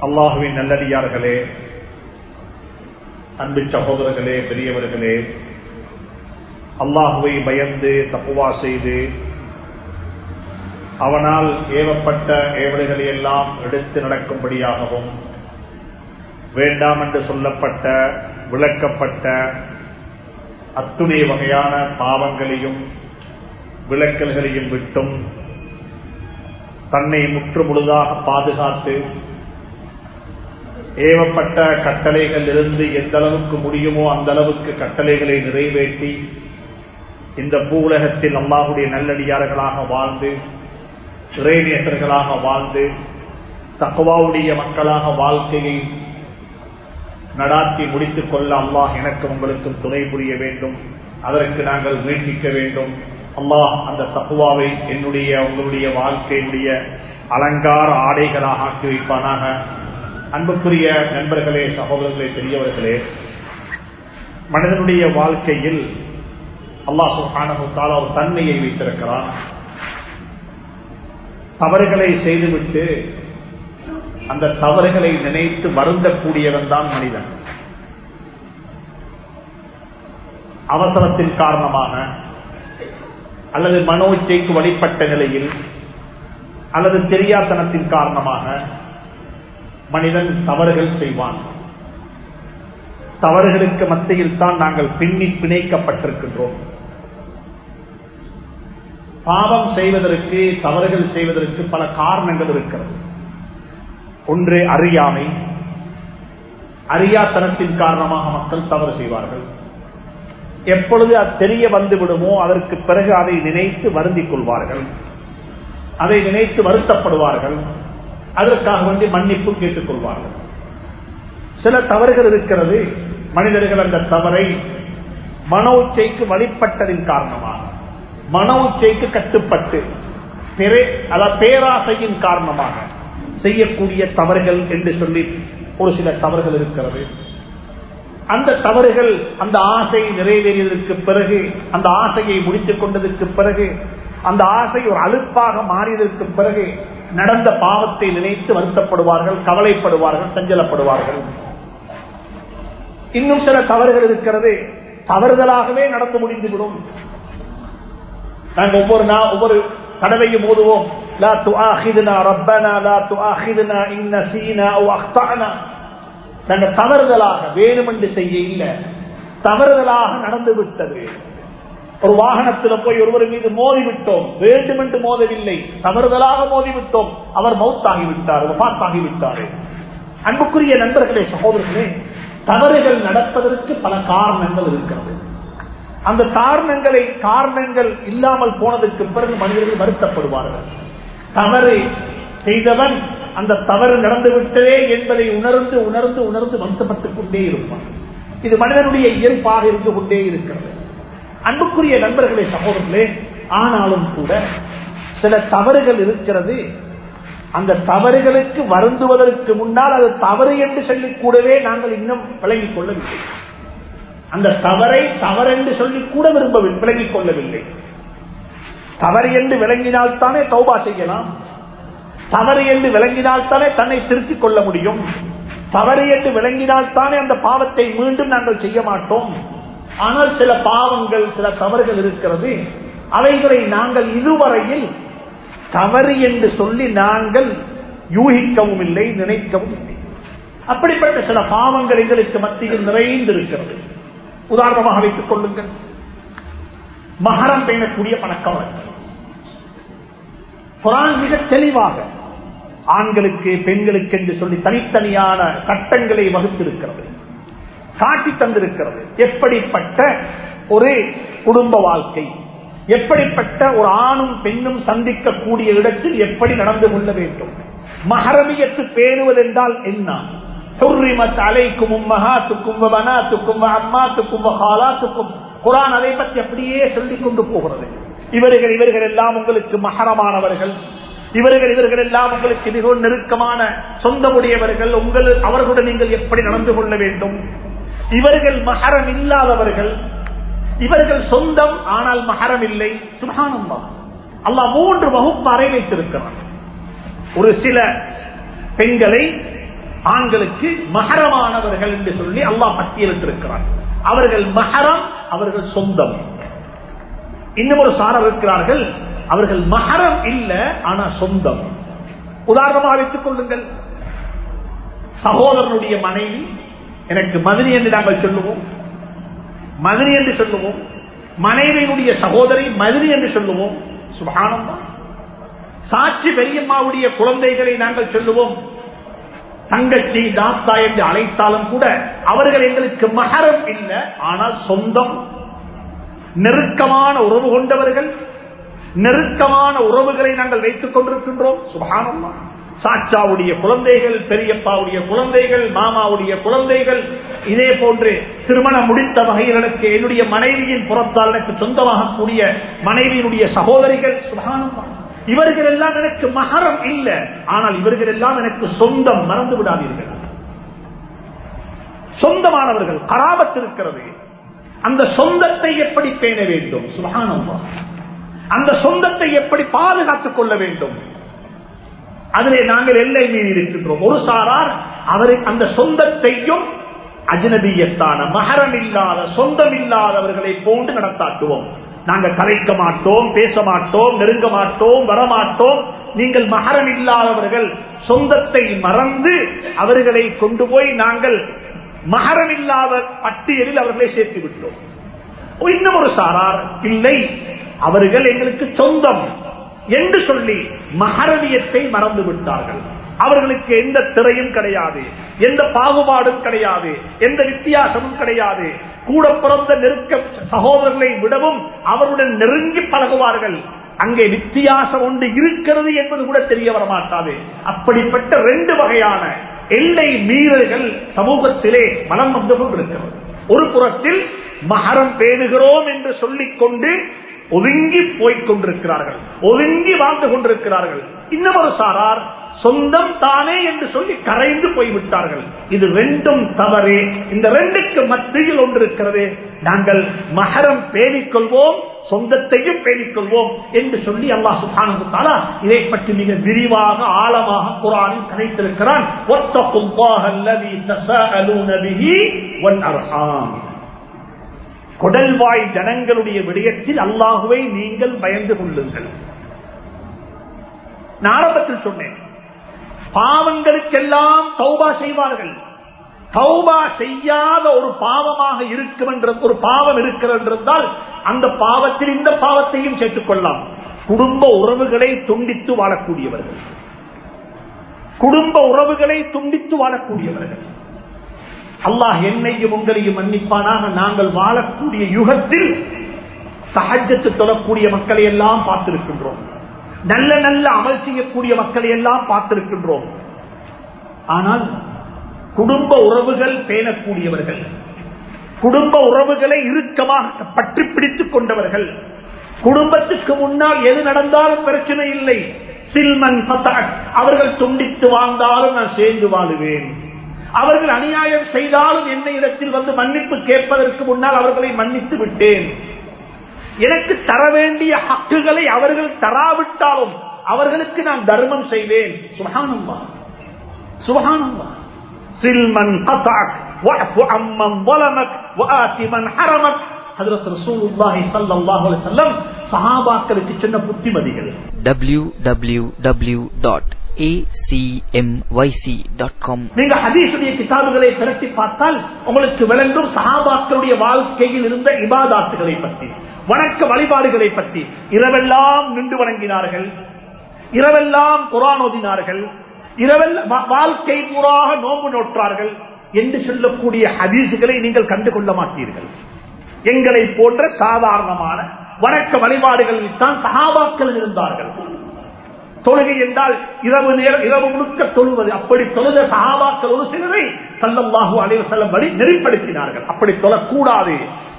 அல்லாஹுவின் நல்லடியார்களே அன்பு சகோதரர்களே பெரியவர்களே அல்லாஹுவை பயந்து தப்புவா செய்து அவனால் ஏவப்பட்ட ஏவல்களை எல்லாம் எடுத்து நடக்கும்படியாகவும் வேண்டாம் என்று சொல்லப்பட்ட விளக்கப்பட்ட அத்துணை வகையான பாவங்களையும் விளக்கல்களையும் விட்டும் தன்னை முற்று முழுதாக பாதுகாத்து ஏவப்பட்ட கட்டளைகள் இருந்து எந்த அளவுக்கு முடியுமோ அந்த அளவுக்கு கட்டளைகளை நிறைவேற்றி இந்த பூவுலகத்தில் அல்லாஹுடைய நல்லடியார்களாக வாழ்ந்து இறைநேசர்களாக வாழ்ந்து தக்குவாவுடைய மக்களாக வாழ்க்கையை நடாத்தி முடித்துக் கொள்ள அல்லாஹ் எனக்கு உங்களுக்கும் துணை புரிய வேண்டும் அதற்கு நாங்கள் முயற்சிக்க வேண்டும் அல்லாஹ் அந்த தக்குவாவை என்னுடைய உங்களுடைய வாழ்க்கையினுடைய அலங்கார ஆடைகளாக ஆக்கி வைப்பானாக அன்புக்குரிய நண்பர்களே சகோதரர்களே பெரியவர்களே மனிதனுடைய வாழ்க்கையில் அல்லாஹ் சுஹானமுத்தால் ஒரு தன்மையை வைத்திருக்கிறான் தவறுகளை செய்துவிட்டு அந்த தவறுகளை நினைத்து வருந்தக்கூடியவன் தான் மனிதன் அவசரத்தின் காரணமாக அல்லது மனோச்சைக்கு வழிபட்ட நிலையில் அல்லது தெரியாத்தனத்தின் காரணமாக மனிதன் தவறுகள் செய்வான் தவறுகளுக்கு மத்தியில் தான் நாங்கள் பின்னி பிணைக்கப்பட்டிருக்கின்றோம் பாவம் செய்வதற்கு தவறுகள் செய்வதற்கு பல காரணங்கள் இருக்கிறது ஒன்று அறியாமை அறியாத்தனத்தின் காரணமாக மக்கள் தவறு செய்வார்கள் எப்பொழுது அது தெரிய வந்து விடுமோ அதற்கு பிறகு அதை நினைத்து வருந்திக் கொள்வார்கள் அதை நினைத்து வருத்தப்படுவார்கள் அதற்காக வேண்டி மன்னிப்பு கேட்டுக் கொள்வார்கள் சில தவறுகள் இருக்கிறது மனிதர்கள் அந்த தவறை மன உச்சைக்கு வழிபட்டதின் காரணமாக மன உச்சைக்கு கட்டுப்பட்டு பேராசையின் காரணமாக செய்யக்கூடிய தவறுகள் என்று சொல்லி ஒரு சில தவறுகள் இருக்கிறது அந்த தவறுகள் அந்த ஆசை நிறைவேறியதற்கு பிறகு அந்த ஆசையை முடித்துக் கொண்டதற்கு பிறகு அந்த ஆசை ஒரு அழுப்பாக மாறியதற்கு பிறகு நடந்த பாவத்தை நினைத்து வருத்தப்படுவார்கள் கவலைப்படுவார்கள் சஞ்சலப்படுவார்கள் இன்னும் சில தவறுகள் இருக்கிறது தவறுதலாகவே நடந்து முடிந்துவிடும் நாங்கள் ஒவ்வொரு நாள் ஒவ்வொரு தடவையும் ஓதுவோம் லா துஆஹிதுனா ரப்பனா லா துஆஹிதுனா இன் நஸீனா அவ் அக்தஅனா நாங்க தவறுதலாக வேணுமென்று செய்ய இல்ல தவறுதலாக நடந்து விட்டது ஒரு வாகனத்தில் போய் ஒருவர் மீது மோதிவிட்டோம் வேண்டுமென்று மோதவில்லை தவறுதலாக மோதிவிட்டோம் அவர் மௌத்தாகிவிட்டார் பாத்தாகிவிட்டார் அன்புக்குரிய நண்பர்களே சகோதரர்களே தவறுகள் நடப்பதற்கு பல காரணங்கள் இருக்கிறது அந்த காரணங்களை காரணங்கள் இல்லாமல் போனதற்கு பிறகு மனிதர்கள் வருத்தப்படுவார்கள் தவறு செய்தவன் அந்த தவறு நடந்துவிட்டதே என்பதை உணர்ந்து உணர்ந்து உணர்ந்து வருத்தப்பட்டுக் கொண்டே இருப்பான் இது மனிதனுடைய இயல்பாக இருந்து கொண்டே இருக்கிறது அன்புக்குரிய நண்பர்களே சகோதரர்களே ஆனாலும் கூட சில தவறுகள் இருக்கிறது அந்த தவறுகளுக்கு வருந்துவதற்கு முன்னால் அது தவறு என்று சொல்லி கூடவே நாங்கள் இன்னும் விளங்கிக் கொள்ளவில்லை அந்த தவறை தவறென்று சொல்லி கூட விரும்ப விளங்கிக் கொள்ளவில்லை தவறு என்று விளங்கினால்தானே தௌபா செய்யலாம் தவறு என்று விளங்கினால்தானே தன்னை திருத்திக் கொள்ள முடியும் தவறு என்று விளங்கினால்தானே அந்த பாவத்தை மீண்டும் நாங்கள் செய்ய மாட்டோம் ஆனால் சில பாவங்கள் சில தவறுகள் இருக்கிறது அவைகளை நாங்கள் இதுவரையில் தவறு என்று சொல்லி நாங்கள் யூகிக்கவும் இல்லை நினைக்கவும் இல்லை அப்படிப்பட்ட சில பாவங்கள் எங்களுக்கு மத்தியில் நிறைந்திருக்கிறது உதாரணமாக வைத்துக் கொள்ளுங்கள் மகரம் பேணக்கூடிய பழக்கம் குரான் மிக தெளிவாக ஆண்களுக்கு பெண்களுக்கு என்று சொல்லி தனித்தனியான சட்டங்களை வகுத்திருக்கிறது காட்டி தந்திருக்கிறது எப்படிப்பட்ட ஒரு குடும்ப வாழ்க்கை எப்படிப்பட்ட ஒரு ஆணும் பெண்ணும் சந்திக்கக்கூடிய இடத்தில் எப்படி நடந்து கொள்ள வேண்டும் மகரமியத்து பேணுவதென்றால் என்ன குரான் அதை பற்றி அப்படியே சொல்லிக் கொண்டு போகிறது இவர்கள் இவர்கள் எல்லாம் உங்களுக்கு மகரமானவர்கள் இவர்கள் இவர்கள் எல்லாம் உங்களுக்கு மிகவும் நெருக்கமான சொந்தமுடையவர்கள் உங்கள் அவர்களுடன் நீங்கள் எப்படி நடந்து கொள்ள வேண்டும் இவர்கள் மகரம் இல்லாதவர்கள் இவர்கள் சொந்தம் ஆனால் மகரம் இல்லை சுகானந்தா அல்லா மூன்று வகுப்பு அறை வைத்திருக்கிறான் ஒரு சில பெண்களை ஆண்களுக்கு மகரமானவர்கள் என்று சொல்லி அல்லாஹ் பட்டியலிட்டிருக்கிறார் அவர்கள் மகரம் அவர்கள் சொந்தம் இன்னும் ஒரு சாரர் இருக்கிறார்கள் அவர்கள் மகரம் இல்ல ஆனா சொந்தம் உதாரணமாக வைத்துக் கொள்ளுங்கள் சகோதரனுடைய மனைவி எனக்கு மதுரை என்று நாங்கள் சொல்லுவோம் மதுரை என்று சொல்லுவோம் மனைவியினுடைய சகோதரி மதுரை என்று சொல்லுவோம் சுபானந்தா சாட்சி பெரியம்மாவுடைய குழந்தைகளை நாங்கள் சொல்லுவோம் தங்கச்சி தாத்தா என்று அழைத்தாலும் கூட அவர்கள் எங்களுக்கு மகரம் இல்லை ஆனால் சொந்தம் நெருக்கமான உறவு கொண்டவர்கள் நெருக்கமான உறவுகளை நாங்கள் வைத்துக் கொண்டிருக்கின்றோம் சுபானம்மா சாச்சாவுடைய குழந்தைகள் பெரியப்பாவுடைய குழந்தைகள் மாமாவுடைய குழந்தைகள் இதே போன்று திருமணம் முடித்த வகையில் எனக்கு என்னுடைய மனைவியின் புறத்தால் எனக்கு சொந்தமாகக்கூடிய மனைவியினுடைய சகோதரிகள் சுபானம்மா இவர்கள் எல்லாம் எனக்கு மகரம் இல்ல ஆனால் இவர்கள் எல்லாம் எனக்கு சொந்தம் மறந்து விடாதீர்கள் சொந்தமானவர்கள் கராபத்து இருக்கிறது அந்த சொந்தத்தை எப்படி பேண வேண்டும் சுகானம்மா அந்த சொந்தத்தை எப்படி பாதுகாத்துக் கொள்ள வேண்டும் அதிலே நாங்கள் எல்லை மீறி இருக்கின்றோம் ஒரு சாரார் அவரை அந்த சொந்தத்தையும் அஜனபியத்தான மகரம் இல்லாத சொந்தம் இல்லாதவர்களை போன்று நடத்தாட்டுவோம் நாங்கள் கலைக்க மாட்டோம் பேச மாட்டோம் நெருங்க மாட்டோம் வரமாட்டோம் நீங்கள் மகரம் இல்லாதவர்கள் சொந்தத்தை மறந்து அவர்களை கொண்டு போய் நாங்கள் மகரம் இல்லாத பட்டியலில் அவர்களை சேர்த்து விட்டோம் இன்னும் ஒரு சாரார் இல்லை அவர்கள் எங்களுக்கு சொந்தம் என்று சொல்லி மகரவியத்தை மறந்து விட்டார்கள் அவர்களுக்கு எந்த திரையும் கிடையாது எந்த பாகுபாடும் கிடையாது எந்த வித்தியாசமும் கிடையாது கூட பிறந்த நெருக்க சகோதரர்களை விடவும் அவருடன் நெருங்கி பழகுவார்கள் அங்கே வித்தியாசம் ஒன்று இருக்கிறது என்பது கூட தெரிய வரமாட்டாது அப்படிப்பட்ட ரெண்டு வகையான எல்லை மீறல்கள் சமூகத்திலே மனம் வந்து கொண்டிருக்கிறது ஒரு புறத்தில் மகரம் பேணுகிறோம் என்று சொல்லிக் கொண்டு ஒதுங்கி போய்க் கொண்டிருக்கிறார்கள் ஒதுங்கி வாழ்ந்து கொண்டிருக்கிறார்கள் இன்னும் ஒரு சாரார் சொந்தம் தானே என்று சொல்லி கரைந்து போய்விட்டார்கள் இது ரெண்டும் தவறு இந்த ரெண்டுக்கு மத்தியில் ஒன்று இருக்கிறது நாங்கள் மகரம் பேணிக் கொள்வோம் சொந்தத்தையும் பேணிக் கொள்வோம் என்று சொல்லி அல்லாஹ் சுகானு இதை பற்றி மிக விரிவாக ஆழமாக குரானில் கதைத்திருக்கிறான் கொடல்வாய் ஜனங்களுடைய விடயத்தில் அல்லாஹுவை நீங்கள் பயந்து கொள்ளுங்கள் நான் ஆரம்பத்தில் சொன்னேன் பாவங்களுக்கெல்லாம் தௌபா செய்வார்கள் தௌபா செய்யாத ஒரு பாவமாக இருக்கும் என்ற ஒரு பாவம் இருக்கிறது என்றால் அந்த பாவத்தில் இந்த பாவத்தையும் சேர்த்துக் கொள்ளலாம் குடும்ப உறவுகளை துண்டித்து வாழக்கூடியவர்கள் குடும்ப உறவுகளை துண்டித்து வாழக்கூடியவர்கள் அல்லாஹ் என்னையும் உங்களையும் மன்னிப்பானாக நாங்கள் வாழக்கூடிய யுகத்தில் சகஜத்து தொழக்கூடிய மக்களை எல்லாம் பார்த்திருக்கின்றோம் நல்ல நல்ல அமல் செய்யக்கூடிய மக்களை எல்லாம் பார்த்திருக்கின்றோம் ஆனால் குடும்ப உறவுகள் பேணக்கூடியவர்கள் குடும்ப உறவுகளை இறுக்கமாக பற்றி பிடித்துக் கொண்டவர்கள் குடும்பத்துக்கு முன்னால் எது நடந்தாலும் பிரச்சனை இல்லை சில்மன் அவர்கள் துண்டித்து வாழ்ந்தாலும் நான் சேர்ந்து வாழுவேன் அவர்கள் அநியாயம் செய்தாலும் என்ன இடத்தில் வந்து மன்னிப்பு கேட்பதற்கு முன்னால் அவர்களை மன்னித்து விட்டேன் எனக்கு தர வேண்டிய ஹக்குகளை அவர்கள் தராவிட்டாலும் அவர்களுக்கு நான் தர்மம் செய்வேன் சுகானம்மா சுகானம்மா சில்மன் கதாக் வஅஃபு அம்மன் ظلمك وآتِ من حرمك ஹஜ்ரத் ரசூலுல்லாஹி ஸல்லல்லாஹு அலைஹி வஸல்லம் சஹாபாக்களுக்கு சொன்ன புத்திமதிகள் www.acmyc.com நீங்க ஹதீசுடைய கிதாபுகளை திரட்டி பார்த்தால் உங்களுக்கு விளங்கும் சஹாபாக்களுடைய வாழ்க்கையில் இருந்த இபாதாத்துகளை பற்றி வணக்க வழிபாடுகளை பற்றி இரவெல்லாம் நின்று வணங்கினார்கள் இரவெல்லாம் குரான் ஓதினார்கள் இரவெல்லாம் வாழ்க்கை பூராக நோன்பு நோற்றார்கள் என்று சொல்லக்கூடிய ஹதீசுகளை நீங்கள் கண்டுகொள்ள மாட்டீர்கள் எங்களை போன்ற சாதாரணமான வணக்க வழிபாடுகளில் தான் சகாபாக்கள் இருந்தார்கள் தொழுகை என்றால் இரவு நேரம் இரவு முழுக்க தொழுவது அப்படி தொழுத சகாபாக்கள் ஒரு சிலரை சல்லல்லாஹு அலைவர் செல்லம் வழி நெறிப்படுத்தினார்கள் அப்படி தொழக்கூடாது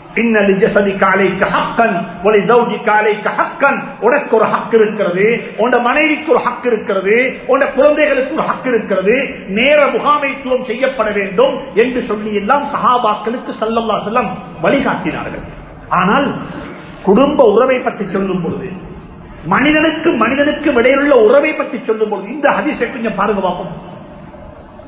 உனக்கு ஒரு ஹக்கு இருக்கிறது உன் மனைவிக்கு ஒரு ஹக்கு இருக்கிறது உன் குழந்தைகளுக்கு ஒரு ஹக்கு இருக்கிறது நேர முகாமைத்துவம் செய்யப்பட வேண்டும் என்று சொல்லி எல்லாம் சஹாபாக்களுக்கு சல்லல்லா செல்லம் வழிகாட்டினார்கள் ஆனால் குடும்ப உறவை பற்றி சொல்லும் பொழுது மனிதனுக்கு மனிதனுக்கு இடையிலுள்ள உறவை பற்றி சொல்லும் பொழுது இந்த ஹதீஸை கொஞ்சம் பாருங்க பார்ப்போம்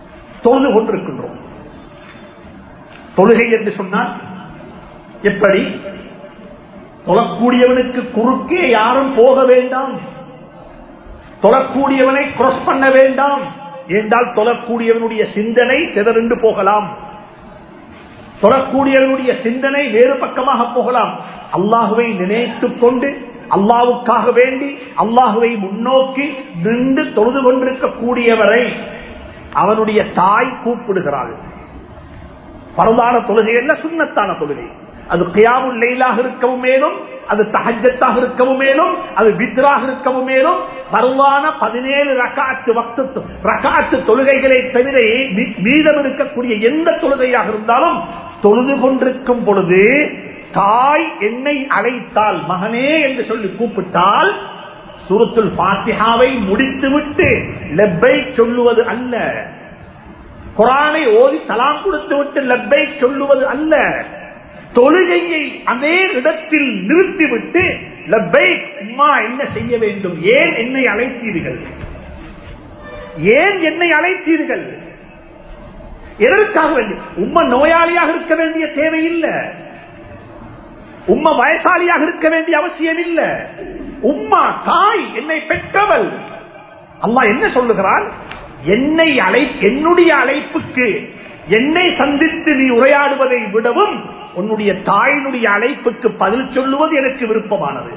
தொழுது கொண்டிருக்கின்றோம் தொழுகை என்று சொன்னால் எப்படி தொழக்கூடியவனுக்கு குறுக்கே யாரும் போக வேண்டாம் தொழக்கூடியவனை கிராஸ் பண்ண வேண்டாம் என்றால் தொழக்கூடியவனுடைய சிந்தனை சிதறண்டு போகலாம் தொழக்கூடியவனுடைய சிந்தனை வேறு பக்கமாக போகலாம் அல்லாஹுவை நினைத்துக் கொண்டு அல்லாவுக்காக வேண்டி அல்லாஹுவை முன்னோக்கி நின்று தொழுது கொண்டிருக்கக்கூடியவரை அவனுடைய தாய் கூப்பிடுகிறாள் பரவான தொழுகை என்ன சுண்ணத்தான தொழுகை அது கியாமுல் லெயிலாக இருக்கவும் மேலும் அது தஹஜத்தாக இருக்கவும் மேலும் அது வித்ராக இருக்கவும் மேலும் பருவான பதினேழு ரகாத்து வக்து ரகாத்து தொழுகைகளை தவிர மீ- மீதம் இருக்கக்கூடிய எந்த தொழுகையாக இருந்தாலும் தொழுது கொண்டிருக்கும் பொழுது தாய் என்னை அழைத்தால் மகனே என்று சொல்லி கூப்பிட்டால் சுருத்துல் பாத்தியாவை முடித்துவிட்டு லெப்பை சொல்லுவது அல்ல குரானை ஓதி தலாம் கொடுத்து விட்டு லப்பை சொல்லுவது அல்ல தொழுகையை அதே இடத்தில் நிறுத்திவிட்டு லப்பை அம்மா என்ன செய்ய வேண்டும் ஏன் என்னை அழைத்தீர்கள் ஏன் என்னை அழைத்தீர்கள் எதற்காக வேண்டி உம்ம நோயாளியாக இருக்க வேண்டிய தேவையில்லை உம்மா வயசாலியாக இருக்க வேண்டிய அவசியம் இல்லை உம்மா தாய் என்னை பெற்றவள் அம்மா என்ன சொல்லுகிறான் என்னை அழை என்னுடைய அழைப்புக்கு என்னை சந்தித்து நீ உரையாடுவதை விடவும் உன்னுடைய தாயினுடைய அழைப்புக்கு பதில் சொல்லுவது எனக்கு விருப்பமானது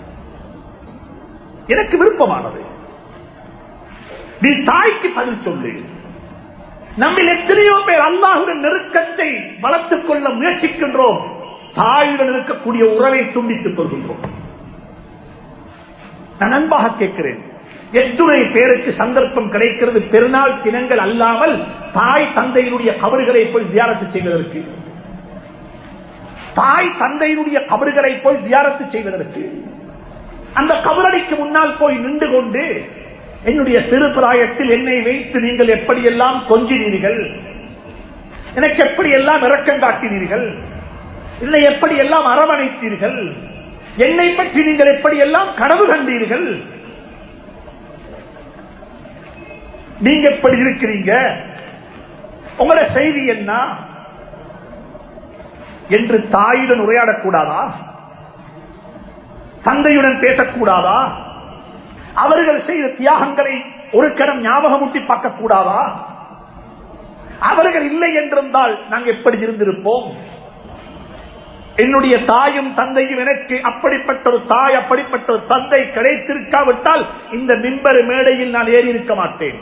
எனக்கு விருப்பமானது நீ தாய்க்கு பதில் சொல்லு நம்மில் எத்தனையோ பேர் அல்லாஹுடன் நெருக்கத்தை வளர்த்துக் கொள்ள முயற்சிக்கின்றோம் தாயுடன் இருக்கக்கூடிய உறவை துண்டித்துக் கொள்கின்றோம் நான் அன்பாக கேட்கிறேன் எத்துணை பேருக்கு சந்தர்ப்பம் கிடைக்கிறது பெருநாள் தினங்கள் அல்லாமல் தாய் தந்தையினுடைய கபறுகளை போய் தியாரத்து செய்வதற்கு தாய் தந்தையினுடைய கபறுகளை போய் தியாரத்து செய்வதற்கு அந்த கபரடிக்கு முன்னால் போய் நின்று கொண்டு என்னுடைய சிறு பிராயத்தில் என்னை வைத்து நீங்கள் எப்படியெல்லாம் கொஞ்சினீர்கள் எனக்கு எப்படியெல்லாம் இரக்கம் காட்டினீர்கள் இல்லை எப்படியெல்லாம் அரவணைத்தீர்கள் என்னை பற்றி நீங்கள் எப்படியெல்லாம் கனவு கண்டீர்கள் நீங்க எப்படி இருக்கிறீங்க உங்களோட செய்தி என்ன என்று தாயுடன் உரையாடக்கூடாதா தந்தையுடன் பேசக்கூடாதா அவர்கள் செய்த தியாகங்களை ஒரு கணம் ஞாபகமூட்டி பார்க்கக்கூடாதா அவர்கள் இல்லை என்றிருந்தால் நாங்கள் எப்படி இருந்திருப்போம் என்னுடைய தாயும் தந்தையும் எனக்கு அப்படிப்பட்ட ஒரு தாய் அப்படிப்பட்ட ஒரு தந்தை கிடைத்திருக்காவிட்டால் இந்த மின்பரு மேடையில் நான் ஏறி இருக்க மாட்டேன்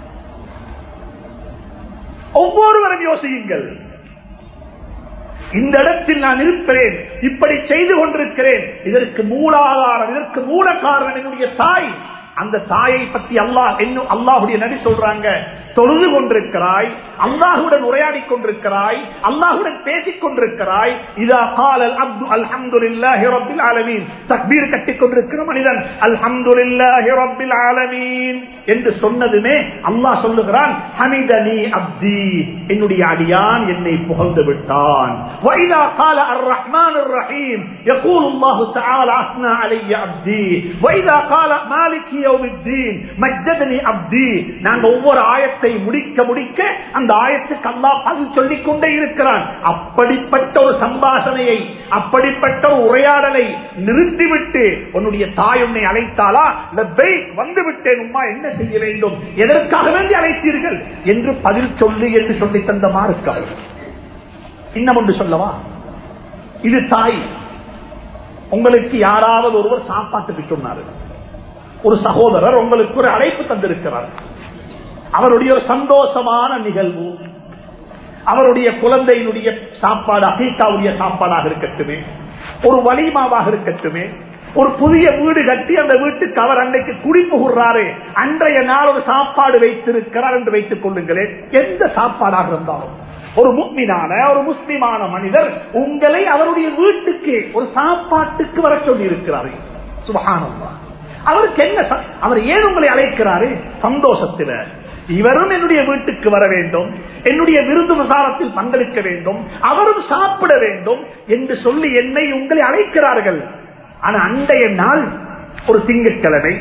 ஒவ்வொருவரும் யோசியுங்கள் இந்த இடத்தில் நான் இருப்பேன் இப்படி செய்து கொண்டிருக்கிறேன் இதற்கு மூலாதாரம் இதற்கு மூல காரணம் என்னுடைய தாய் அந்த தாயை பற்றி அல்லாஹ் இன்னும் அல்லாஹுடைய நபி சொல்றாங்க தொழுது கொண்டிருக்கிறாய் அல்லாஹுடன் உரையாடி கொண்டிருக்கிறாய் அல்லாஹுடன் பேசிக் கொண்டிருக்கிறாய் இதா காலல் அப்து அல்ஹம்துலில்லாஹி ரப்பில் ஆலமீன் தக்பீர் கட்டிக் கொண்டிருக்கிற மனிதன் அல்ஹம்துலில்லாஹி ரப்பில் ஆலமீன் என்று சொன்னதுமே அல்லாஹ் சொல்லுகிறான் ஹமிதனி அப்தி என்னுடைய அடியான் என்னை புகழ்ந்து விட்டான் وإذا قال الرحمن الرحيم يقول الله تعالى أثنى علي عبدي وإذا قال مالك يوم الدين مجدني عبدي நாங்க ஒவ்வொரு ஆயத்தை முடிக்க முடிக்க அந்த ஆயத்துக்கு அல்லாஹ் பதில் சொல்லிக் கொண்டே இருக்கிறான் அப்படிப்பட்ட ஒரு சம்பாஷணையை அப்படிப்பட்ட ஒரு உரையாடலை நிறுத்திவிட்டு உன்னுடைய தாய் உன்னை அழைத்தாளா லப்பை வந்து விட்டேன் உம்மா என்ன செய்ய வேண்டும் எதற்காக வேண்டி அழைத்தீர்கள் என்று பதில் சொல்லு என்று சொல்லி தந்த மாறுக்காள் இன்னும் ஒன்று சொல்லவா இது தாய் உங்களுக்கு யாராவது ஒருவர் சாப்பாட்டுக்கு சொன்னாரு ஒரு சகோதரர் உங்களுக்கு ஒரு அழைப்பு தந்திருக்கிறார் அவருடைய ஒரு சந்தோஷமான நிகழ்வு அவருடைய குழந்தையினுடைய சாப்பாடு அகீக்காவுடைய சாப்பாடாக இருக்கட்டுமே ஒரு வலிமாவாக இருக்கட்டுமே ஒரு புதிய வீடு கட்டி அந்த வீட்டுக்கு அவர் அன்றைக்கு குடி புகுறாரு அன்றைய நாள் ஒரு சாப்பாடு வைத்திருக்கிறார் என்று வைத்துக் கொள்ளுங்களேன் எந்த சாப்பாடாக இருந்தாலும் ஒரு முக்மினான ஒரு முஸ்லிமான மனிதர் உங்களை அவருடைய வீட்டுக்கு ஒரு சாப்பாட்டுக்கு வர சொல்லி இருக்கிறாரு சுபகானந்தா அவருக்கு என்ன ச- அவர் ஏன் உங்களை அழைக்கிறாரு சந்தோஷத்தில இவரும் என்னுடைய வீட்டுக்கு வர வேண்டும் என்னுடைய விருது விசாரத்தில் பங்கெடுக்க வேண்டும் அவரும் சாப்பிட வேண்டும் என்று சொல்லி என்னை உங்களை அழைக்கிறார்கள் ஆனா அன்றைய நாள் ஒரு திங்கட்கிழமை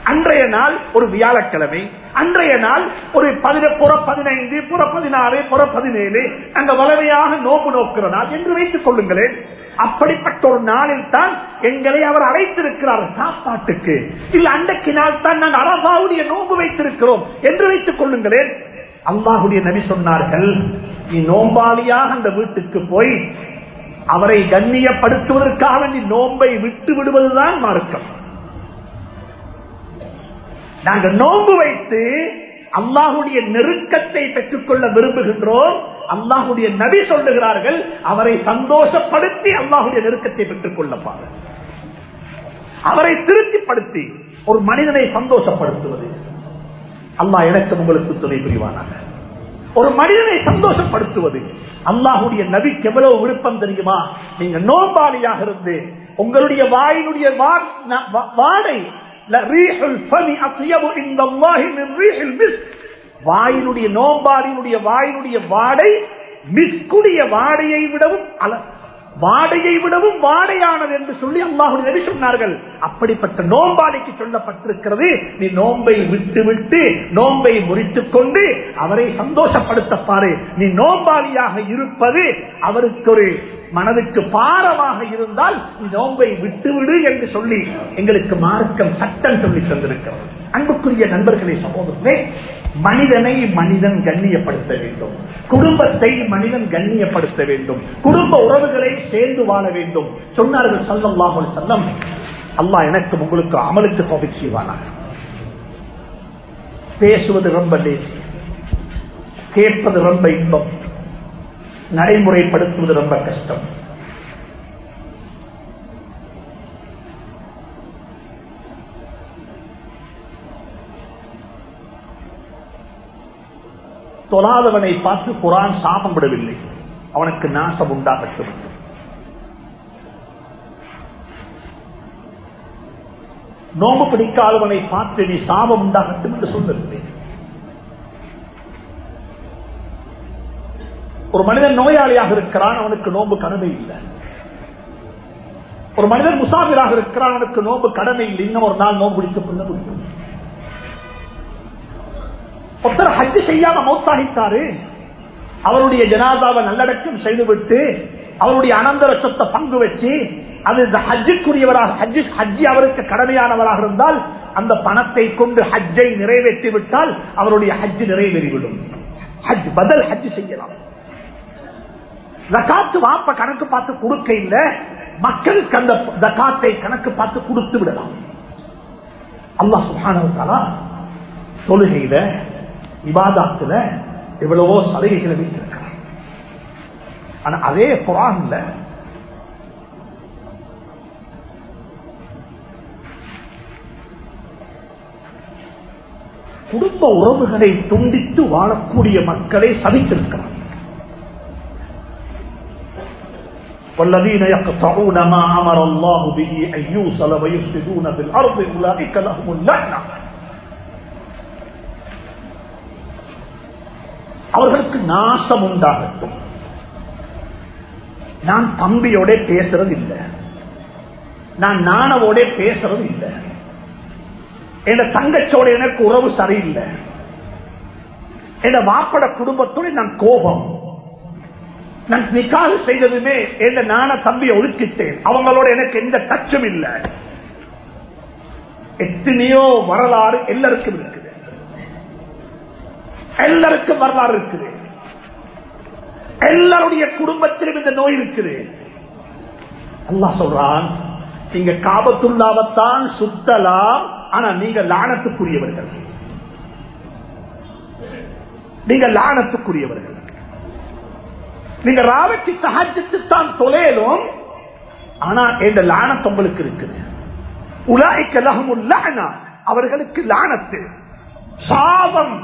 அன்றைய நாள் ஒரு வியாழக்கிழமை அன்றைய நாள் ஒரு பதின புற பதினைந்து புற பதினாறு புற பதினேழு அந்த வளமையாக நோக்கு நோக்கிற நாள் என்று வைத்துக் கொள்ளுங்களேன் அப்படிப்பட்ட ஒரு நாளில் தான் எங்களை அவர் அழைத்திருக்கிறார் சாப்பாட்டுக்கு இல்ல அன்றைக்கு நாள் தான் நாங்கள் அரபாவுடைய நோம்பு வைத்திருக்கிறோம் என்று வைத்துக் கொள்ளுங்களேன் அல்லாஹுடைய நபி சொன்னார்கள் நீ நோம்பாளியாக அந்த வீட்டுக்கு போய் அவரை கண்ணியப்படுத்துவதற்காக நீ நோன்பை விட்டு விடுவதுதான் மார்க்கம் நாங்கள் நோன்பு வைத்து அல்லாஹுடைய நெருக்கத்தை பெற்றுக்கொள்ள விரும்புகின்றோம் அல்லாஹுடைய நபி சொல்லுகிறார்கள் அவரை சந்தோஷப்படுத்தி அல்லாஹுடைய நெருக்கத்தை பெற்றுக் கொள்ளப்பாரு அவரை திருப்திப்படுத்தி ஒரு மனிதனை சந்தோஷப்படுத்துவது அல்லாஹ் எனக்கு உங்களுக்கு துணை புரிவானாக ஒரு மனிதனை சந்தோஷப்படுத்துவது அல்லாஹுடைய நபிக்கு எவ்வளவு விருப்பம் தெரியுமா நீங்க நோம்பாளியாக இருந்து உங்களுடைய வாயினுடைய வாடை வாயினுடைய நோம்பாளினுடைய வாயினுடைய வாடை மிஸ்குடைய வாடையை விடவும் அல வாடையை விடவும் வாடையானது என்று சொல்லி அல்லாஹுடைய நபி சொன்னார்கள் அப்படிப்பட்ட நோம்பாளிக்கு சொல்லப்பட்டிருக்கிறது நீ நோன்பை விட்டு விட்டு நோன்பை முறித்துக் கொண்டு அவரை சந்தோஷப்படுத்த பாரு நீ நோம்பாளியாக இருப்பது அவருக்கு ஒரு மனதுக்கு பாரமாக இருந்தால் நீ நோன்பை விட்டுவிடு என்று சொல்லி எங்களுக்கு மார்க்கம் சட்டம் சொல்லி தந்திருக்கிறது அன்புக்குரிய நண்பர்களே சகோதரர்களே மனிதனை மனிதன் கண்ணியப்படுத்த வேண்டும் குடும்பத்தை மனிதன் கண்ணியப்படுத்த வேண்டும் குடும்ப உறவுகளை சேர்ந்து வாழ வேண்டும் சொன்னார்கள் சல்லாஹல் செல்லம் அல்லாஹ் எனக்கு உங்களுக்கு அமலுக்கு தொகை செய்வானாக பேசுவது ரொம்ப லேசி கேட்பது ரொம்ப இன்பம் நடைமுறைப்படுத்துவது ரொம்ப கஷ்டம் தொழாதவனை பார்த்து குரான் சாபம் விடவில்லை அவனுக்கு நாசம் உண்டாகட்டும் நோம்பு பிடிக்காதவனை பார்த்து நீ சாபம் உண்டாகட்டும் என்று சொல்லவில்லை ஒரு மனிதன் நோயாளியாக இருக்கிறான் அவனுக்கு நோம்பு கடமை இல்லை ஒரு மனிதன் முசாபிராக இருக்கிறான் அவனுக்கு நோம்பு கடமை இல்லை இன்னும் ஒரு நாள் நோம்பு பிடித்துக் கொள்ள முடியும் ஒருத்தர் ஹஜ்ஜு செய்யாம மௌத்தாகித்தாரு அவருடைய ஜனாதாவை நல்லடக்கம் செய்துவிட்டு அவருடைய அனந்தர சொத்தை பங்கு வச்சு அது இந்த ஹஜ்ஜுக்குரியவராக ஹஜ்ஜு ஹஜ்ஜி அவருக்கு கடமையானவராக இருந்தால் அந்த பணத்தை கொண்டு ஹஜ்ஜை நிறைவேற்றி விட்டால் அவருடைய ஹஜ்ஜு நிறைவேறிவிடும் ஹஜ் பதில் ஹஜ்ஜு செய்யலாம் ஜக்காத்து வாப்ப கணக்கு பார்த்து கொடுக்க இல்ல மக்களுக்கு அந்த ஜக்காத்தை கணக்கு பார்த்து கொடுத்து விடலாம் அல்லா சுகானவத்தாலா தொழுகையில இபாதாத்துல எவ்வளவோ சலுகைகளை வைத்திருக்கிறார் ஆனா அதே குரான்ல குடும்ப உறவுகளை துண்டித்து வாழக்கூடிய மக்களை சதித்திருக்கிறார் والذين يقطعون ما امر الله به ان يوصل ويفسدون في الارض اولئك لهم اللعنه அவர்களுக்கு நாசம் உண்டாகட்டும் நான் தம்பியோட பேசுறது இல்லை நான் நானவோட பேசுறது இல்லை என் தங்கச்சோட எனக்கு உறவு சரியில்லை என் மாப்பட குடும்பத்தோட நான் கோபம் நான் நிக்காது செய்ததுமே என் நான தம்பியை ஒழுக்கிட்டேன் அவங்களோட எனக்கு எந்த டச்சும் இல்லை எத்தனையோ வரலாறு எல்லாருக்கும் இருக்குது எல்லாருக்கும் வரலாறு இருக்குது எல்லாருடைய குடும்பத்திலும் இந்த நோய் இருக்குது அல்லா சொல்றான் நீங்க காபத்துள்ளாவத்தான் சுத்தலாம் ஆனா நீங்க லானத்துக்குரியவர்கள் நீங்க லானத்துக்குரியவர்கள் நீங்க ராவத்தி சஹஜத்து தான் தொலைலும் ஆனா இந்த லானத்து உங்களுக்கு இருக்குது உலாய்க்கு லகம் அவர்களுக்கு லானத்து சாபம்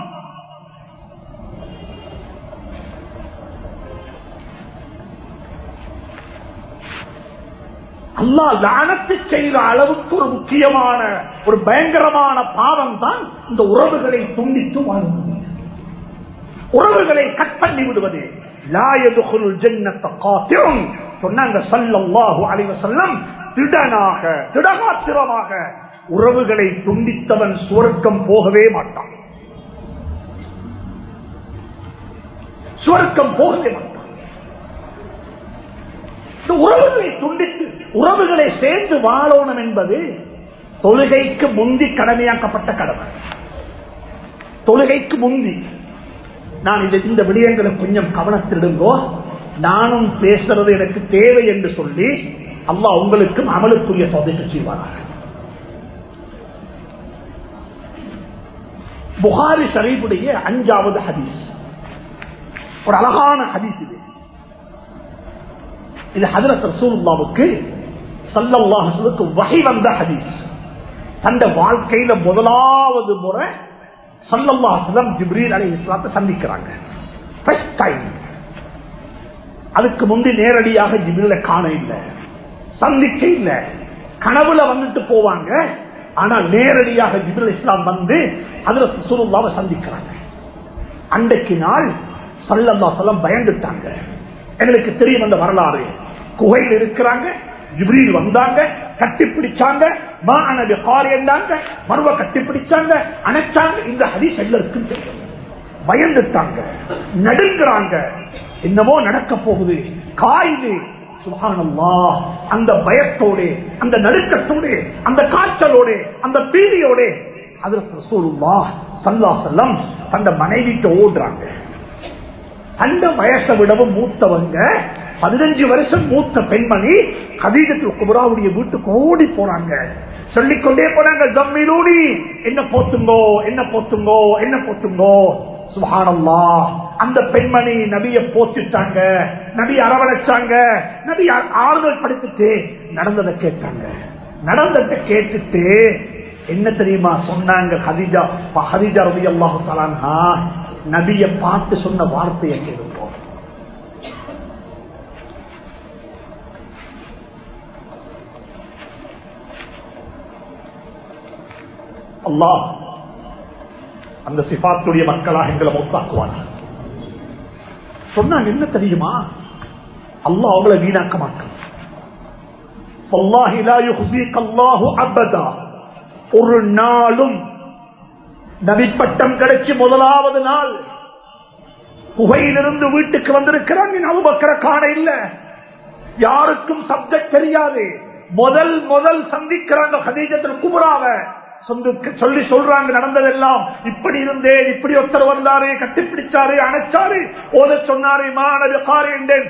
அல்லா லானத்து செய்த அளவுக்கு ஒரு முக்கியமான ஒரு பயங்கரமான பாவம் தான் இந்த உறவுகளை துண்டித்து வாழ்வது உறவுகளை கட் பண்ணி விடுவது சொன்னாங்க சல்லல்லாஹு அலைவ செல்லம் திடனாக திடகாத்திரமாக உறவுகளை துண்டித்தவன் சுவர்க்கம் போகவே மாட்டான் சுவர்க்கம் போகவே மாட்டான் இந்த உறவுகளை துண்டித்து உறவுகளை சேர்ந்து வாழணும் என்பது தொழுகைக்கு முந்தி கடமையாக்கப்பட்ட கடமை தொழுகைக்கு முந்தி நான் இது இந்த விடயங்களை கொஞ்சம் கவனத்திடுங்கோ நானும் பேசுறது எனக்கு தேவை என்று சொல்லி அல்லாஹ் உங்களுக்கும் அமலுக்குரிய சோதனை செய்வாராக புகாரி ஷரீஃபுடைய அஞ்சாவது ஹதீஸ் ஒரு அழகான ஹதீஸ் இது இது ஹதரத் ரசூலுல்லாவுக்கு சல்லல்லாஹுக்கு வகை வந்த ஹதீஸ் தந்த வாழ்க்கையில முதலாவது முறை சல்லல்லாஹுலம் ஜிப்ரீல் அலி இஸ்லாத்தை சந்திக்கிறாங்க ஃபர்ஸ்ட் டைம் அதுக்கு முந்தி நேரடியாக ஜிப்ரீல காண இல்லை சந்திக்க இல்லை கனவுல வந்துட்டு போவாங்க ஆனா நேரடியாக ஜிப்ரல் இஸ்லாம் வந்து அதுல சுருல்லாவை சந்திக்கிறாங்க அன்றைக்கு நாள் சல்லல்லா சொல்லம் பயந்துட்டாங்க எங்களுக்கு தெரியும் அந்த வரலாறு குகையில் இருக்கிறாங்க ஜிப்ரீல் வந்தாங்க கட்டி பிடிச்சாங்க மா அனது காரியந்தாங்க மருவ கட்டி பிடிச்சாங்க அணைச்சாங்க இந்த ஹதீஸ் எல்லாருக்கும் தெரியும் பயந்துட்டாங்க நடுங்கிறாங்க என்னமோ நடக்க போகுது காயுது சுபானல்லா அந்த பயத்தோடு அந்த நடுக்கத்தோடு அந்த காய்ச்சலோடு அந்த பீதியோடு அதற்கு ரசூலுல்லா சல்லா செல்லம் தந்த மனைவிக்கு ஓடுறாங்க அந்த வயசை விடவும் மூத்தவங்க பதினஞ்சு வருஷம் மூத்த பெண்மணி கதீஜத்தில் குபராவுடைய வீட்டுக்கு ஓடி போறாங்க சொல்லிக்கொண்டே போனாங்க ஜம்மிலூடி என்ன போத்துங்கோ என்ன போத்துங்கோ என்ன போத்துங்கோ சுபானல்லா அந்த பெண்மணி நபிய போச்சுட்டாங்க நபி அரவணைச்சாங்க நபி ஆறுதல் படுத்திட்டு நடந்ததை கேட்டாங்க நடந்ததை கேட்டுட்டு என்ன தெரியுமா சொன்னாங்க ஹதிஜா ஹதிஜா ரவி அல்லாஹு தலானா நபிய பார்த்து சொன்ன வார்த்தையை கேட்போம் அல்லாஹ் அந்த சிபாத்துடைய மக்களாக எங்களை மொத்தாக்குவாங்க சொன்னாங்க என்ன தெரியுமா அல்லாஹ் அவங்கள வீணாக்க மாட்டான் ஒரு நாளும் நபிப்பட்டம் கிடைச்சி முதலாவது நாள் குகையிலிருந்து வீட்டுக்கு வந்திருக்கிறாங்க அவுபக்கர காண இல்ல யாருக்கும் சப்ஜெக்ட் தெரியாது முதல் முதல் சந்திக்கிறாங்க ஹதீஜத்தில் குமராவை சொல்லி சொல்றாங்க நடந்ததெல்லாம் இப்படி இருந்தேன் இப்படி ஒருத்தர் வந்தாரு கட்டிப்பிடிச்சாரு அணைச்சாரு ஓத சொன்னாரு மாணவி காரியண்டேன்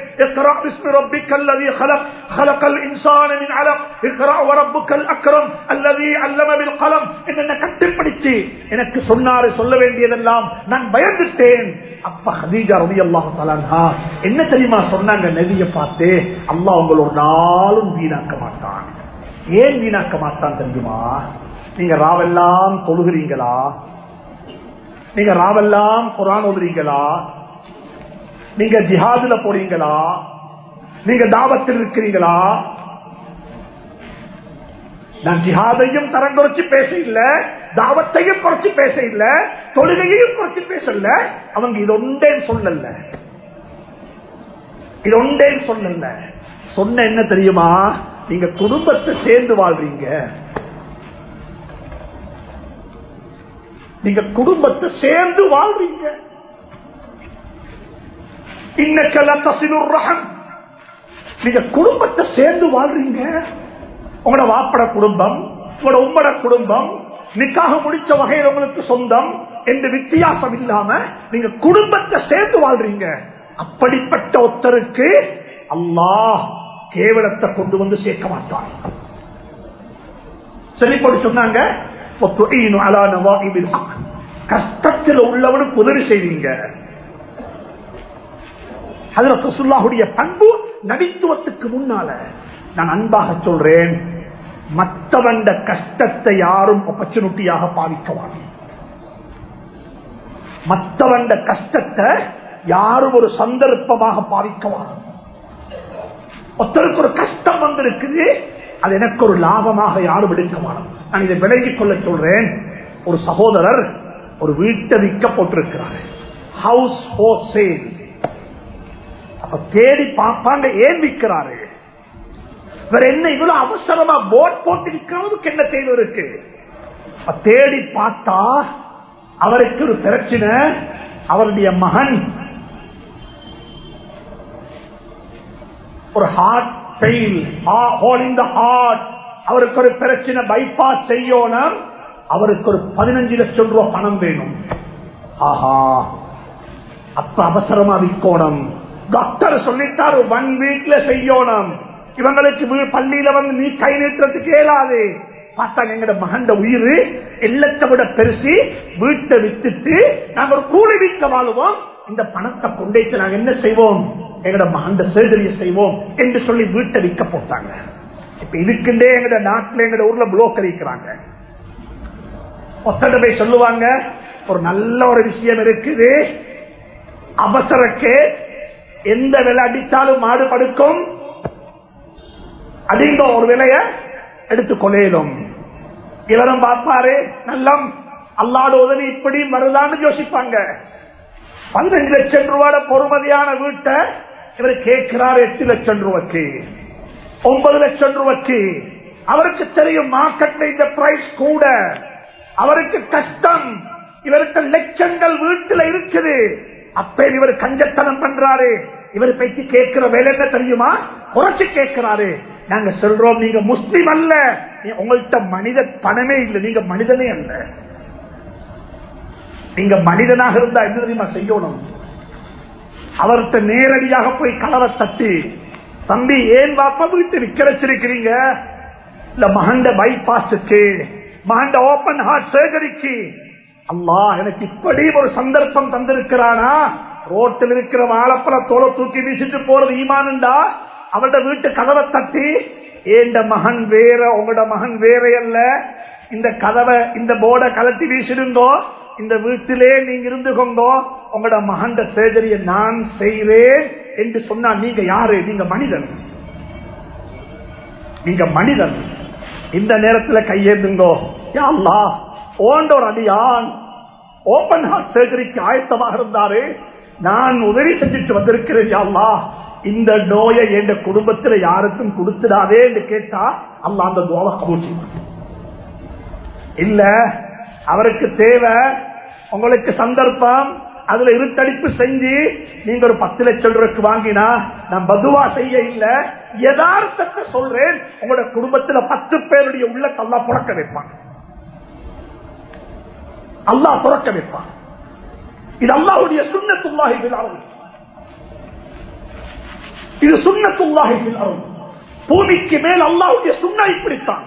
என்னென்ன கட்டிப்பிடிச்சு எனக்கு சொன்னாரு சொல்ல வேண்டியதெல்லாம் நான் பயந்துட்டேன் அப்ப ஹதீஜா ரவி அல்லாஹா என்ன தெரியுமா சொன்னாங்க நதியை பார்த்து அல்லாஹ் உங்களோட நாளும் வீணாக்க மாட்டான் ஏன் வீணாக்க மாட்டான் தெரியுமா நீங்க ராவெல்லாம் தொழுகிறீங்களா நீங்க ராவெல்லாம் குரான் ஓதுறீங்களா நீங்க ஜிஹாதுல போறீங்களா நீங்க தாவத்தில் இருக்கிறீங்களா நான் ஜிஹாதையும் தரம் குறைச்சு பேச இல்ல தாவத்தையும் குறைச்சு பேச இல்ல தொழுகையையும் குறைச்சு பேசல அவங்க இது ஒன்றேன்னு சொல்லல இது ஒன்றேன்னு சொல்லல சொன்ன என்ன தெரியுமா நீங்க குடும்பத்தை சேர்ந்து வாழ்றீங்க நீங்க குடும்பத்தை சேர்ந்து வாழ்றீங்க நீங்க குடும்பத்தை சேர்ந்து வாழ்றீங்க உங்களோட வாப்பட குடும்பம் உங்களோட உம்மட குடும்பம் நிக்காக முடிச்ச வகையில் உங்களுக்கு சொந்தம் எந்த வித்தியாசம் இல்லாம நீங்க குடும்பத்தை சேர்ந்து வாழ்றீங்க அப்படிப்பட்ட ஒருத்தருக்கு அல்லாஹ் கேவலத்தை கொண்டு வந்து சேர்க்க மாட்டான் சரி போட்டு சொன்னாங்க கஷ்டத்தில் உள்ளவனுக்கு உதவி செய்வீங்க அதுல பண்பு நடித்துவத்துக்கு முன்னால நான் அன்பாக சொல்றேன் மற்றவண்ட கஷ்டத்தை யாரும் ஆப்பர்ச்சுனிட்டியாக பாவிக்கவாங்க மற்றவண்ட கஷ்டத்தை யாரும் ஒரு சந்தர்ப்பமாக பாவிக்கவாங்க ஒருத்தருக்கு ஒரு கஷ்டம் வந்திருக்குது அது எனக்கு ஒரு லாபமாக யாரும் எடுக்கமான நான் இதை விளங்கிக் கொள்ள சொல்றேன் ஒரு சகோதரர் ஒரு வீட்டை விற்க போட்டிருக்கிறார் ஹவுஸ் போர் சேல் அப்ப தேடி பார்ப்பாங்க ஏன் விற்கிறாரு வேற என்ன இவ்வளவு அவசரமா போட் போட்டு இருக்கிறவனுக்கு என்ன தேவை இருக்கு தேடி பார்த்தா அவருக்கு ஒரு பிரச்சனை அவருடைய மகன் ஒரு heart pain hole in the heart அவருக்கு ஒரு பிரச்சனை பைபாஸ் செய்யணும் அவருக்கு ஒரு பதினஞ்சு லட்சம் ரூபாய் பணம் வேணும் ஆஹா அப்ப அவசரமா விற்கணும் டாக்டர் சொல்லிட்டாரு ஒன் வீக்ல செய்யணும் இவங்களுக்கு வீ- பள்ளியில வந்து நீ கை நீட்டுறதுக்கு இயலாது பார்த்தாங்க எங்கட மகண்ட உயிர் எல்லத்தை விட பெருசு வீட்டை வித்துட்டு நாங்க ஒரு கூலி வீட்டுல வாழுவோம் இந்த பணத்தை கொண்டைத்து நாங்க என்ன செய்வோம் எங்கட மகண்ட சர்ஜரியை செய்வோம் என்று சொல்லி வீட்டை விற்க போட்டாங்க இப்ப இதுக்குண்டே எங்கட நாட்டுல எங்கட ஊர்ல புளோக் இருக்கிறாங்க ஒத்தட போய் சொல்லுவாங்க ஒரு நல்ல ஒரு விஷயம் இருக்குது அவசரக்கு எந்த விலை அடித்தாலும் மாடு படுக்கும் அடிந்த ஒரு விலைய எடுத்து கொலையிடும் இவரும் பார்ப்பாரு நல்லம் அல்லாட உதவி இப்படி வருதான்னு யோசிப்பாங்க பதினஞ்சு லட்சம் ரூபாய் பொறுமதியான வீட்டை இவர் கேட்கிறார் எட்டு லட்சம் ரூபாய்க்கு ஒன்பது லட்சம் ரூபாய்க்கு அவருக்கு தெரியும் மார்க்கெட்ல இந்த பிரைஸ் கூட அவருக்கு கஷ்டம் இவருக்கு லட்சங்கள் வீட்டுல இருக்குது அப்பே இவர் கஞ்சத்தனம் பண்றாரு இவர் பைக்கு கேட்கிற வேலை என்ன தெரியுமா குறைச்சு கேட்கிறாரு நாங்க சொல்றோம் நீங்க முஸ்லிம் அல்ல நீ- உங்கள்ட்ட மனித பணமே இல்லை நீங்க மனிதனே அல்ல நீங்க மனிதனாக இருந்தா என்ன தெரியுமா செய்யணும் அவர்கிட்ட நேரடியாக போய் கலரை தட்டி தம்பி ஏன் பாப்பா வீட்டு விற்க வச்சிருக்கிறீங்க இல்ல மகண்ட பைபாஸுக்கு மகண்ட ஓபன் ஹார்ட் சர்ஜரிக்கு அல்லாஹ் எனக்கு இப்படி ஒரு சந்தர்ப்பம் தந்திருக்கிறானா ரோட்டில் இருக்கிற வாழைப்பழ தோலை தூக்கி வீசிட்டு போறது ஈமானுண்டா அவளோட வீட்டு கதவை தட்டி ஏண்ட மகன் வேற உங்களோட மகன் வேற அல்ல இந்த கதவை இந்த போர்டை கலட்டி வீசிடுங்கோ இந்த வீட்டிலே நீங்க இருந்து கொண்டோ உங்களோட மகண்ட சர்ஜரியை நான் செய்வேன் என்று சொன்னா நீங்க யாரு நீங்க மனிதன் நீங்க மனிதன் இந்த நேரத்தில் கையேந்துங்கோ யா அல்லாஹ் ஓண்ட ஒரு அடியான் ஓபன் ஹார்ட் சர்ஜரிக்கு ஆயத்தமாக இருந்தாரு நான் உதவி செஞ்சுட்டு வந்திருக்கிறேன் யா அல்லாஹ் இந்த நோயை என் குடும்பத்தில் யாருக்கும் கொடுத்துடாதே என்று கேட்டா அல்லாஹ் அந்த நோவை கபூல் செய்வான் இல்ல அவருக்கு தேவை உங்களுக்கு சந்தர்ப்பம் அதுல இருட்டடிப்பு செஞ்சு நீங்க ஒரு பத்து லட்சம் ரூபாய்க்கு வாங்கினா நான் பதுவா செய்ய இல்ல யதார்த்தத்தை சொல்றேன் உங்களோட குடும்பத்துல பத்து பேருடைய உள்ள அல்லா புறக்க வைப்பான் அல்லாஹ் புறக்க வைப்பான் இது அல்லாஹுடைய சுண்ணத்துல்லாஹி பில் அருள் இது சுண்ணத்துல்லாஹி பில் அருள் பூமிக்கு மேல் அல்லாஹுடைய சுண்ணா இப்படித்தான்